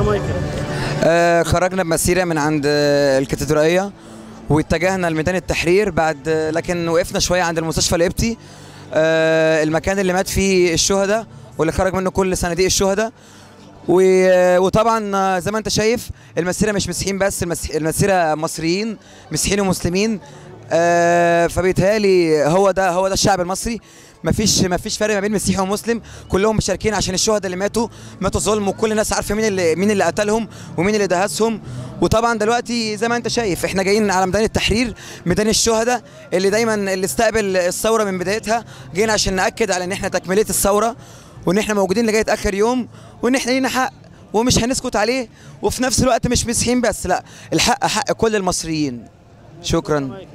مايكل آه، خرجنا بمسيرة من عند آه، الكاتدرائية واتجهنا لميدان التحرير بعد آه، لكن وقفنا شوية عند المستشفى القبطي آه، المكان اللي مات فيه الشهداء واللي خرج منه كل صناديق الشهداء و- وطبعا آه، زي ما انت شايف المسيرة مش مسيحيين بس المسيح- المسيرة مصريين مسيحيين ومسلمين آه، فبيتهيألي هو ده هو ده الشعب المصري مفيش مفيش فرق ما بين مسيحي ومسلم كلهم مشاركين عشان الشهداء اللي ماتوا ماتوا ظلم وكل الناس عارفه مين اللي مين اللي قتلهم ومين اللي دهسهم وطبعا دلوقتي زي ما انت شايف احنا جايين على ميدان التحرير ميدان الشهداء اللي دايما اللي استقبل الثوره من بدايتها جينا عشان ناكد على ان احنا تكمله الثوره وان احنا موجودين لغايه اخر يوم وان احنا لينا حق ومش هنسكت عليه وفي نفس الوقت مش مسيحيين بس لا الحق حق كل المصريين شكرا